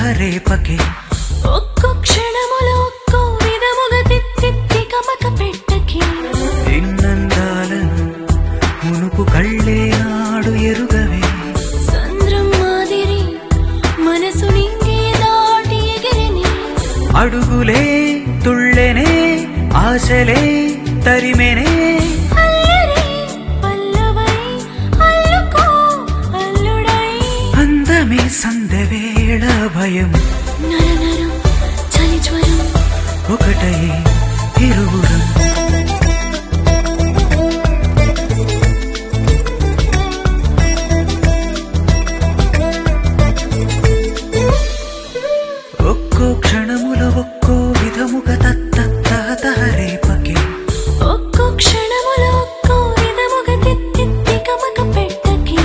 రేపకే ఒక్కో క్షణములో ఒక్కో విధముగా తిత్తి కమక పెట్టకి ఎన్నందాలను మునుపు కళ్ళే నాడు ఎరుగవే సంద్రం మాదిరి మనసు నింగి దాటి ఎగిరిని అడుగులే తుళ్ళెనే ఆశలే తరిమెనే అల్లరి పల్లవై అల్లుకో అల్లుడై అందమే సందవేళ భయం నరనరం చలి జ్వరం ఒకటై ఇరువురం ఒక్కో క్షణములో ఒక్కో విధముగా తత్త రేపకే ఒక్కో క్షణములో ఒక్కో విధముగా తిత్తి కమక పెట్టకి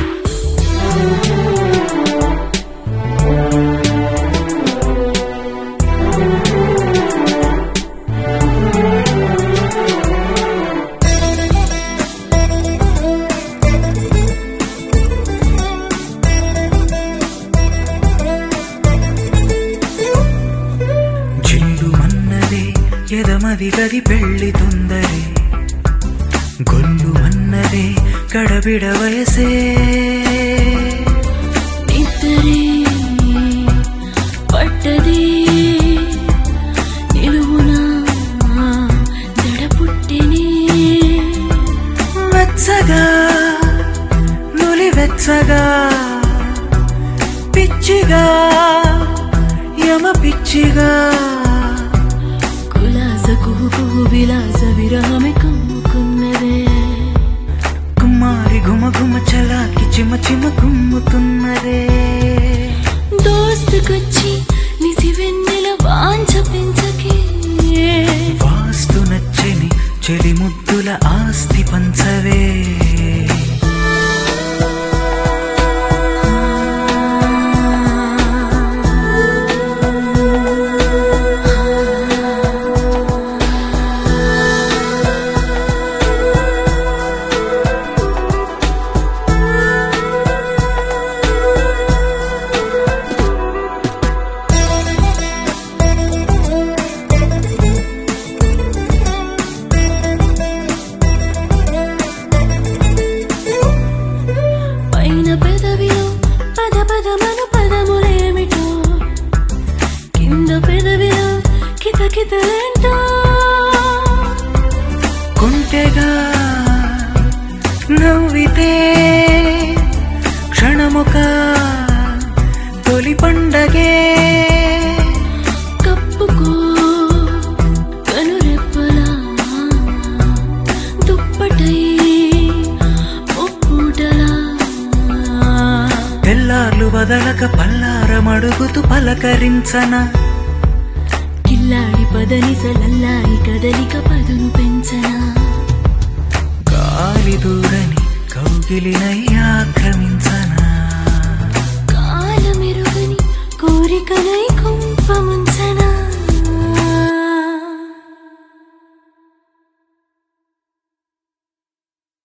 జిల్లు మన్నదే ఎదమది గది పెళ్లి తొందరే గొల్లు మన్నదే గడబిడ వయసే నిద్రే పట్టది నిలువునా దడ పుట్టిని వెచ్చగా నులి వెచ్చగా పిచ్చిగా యమ పిచ్చిగా కులాస కుహు విలాస విరహమే కమ్ముకున్నదే కుమారి గుమ గుమ చలాకి చిమ చిమ కుమ్ముతున్నదే దోస్తుకొచ్చి నిసి వెన్నెల వాంఛ పెంచకే వాస్తు నచ్చని చెలి ముద్దుల ఆస్తి పంచవే పైన పెదవిలో పద పదమను పదములేమిటో కింద పెదవిలో కిత కితలేంటో కుంటెగా నవ్వితే క్షణముక తొలి పండగే కప్పుకో కనురెప్పలా దుప్పటై ఒప్పుటలా తెల్లార్లు వదలక పల్లారమడుగుతూ పలకరించన కిల్లాడి పదనిసలల్లాయి కదలిక పదును పెంచనా గాలి దూరని కౌగిలినై ఆక్రమించనా కాలమెరుగని కోరికలై కుంపముంచ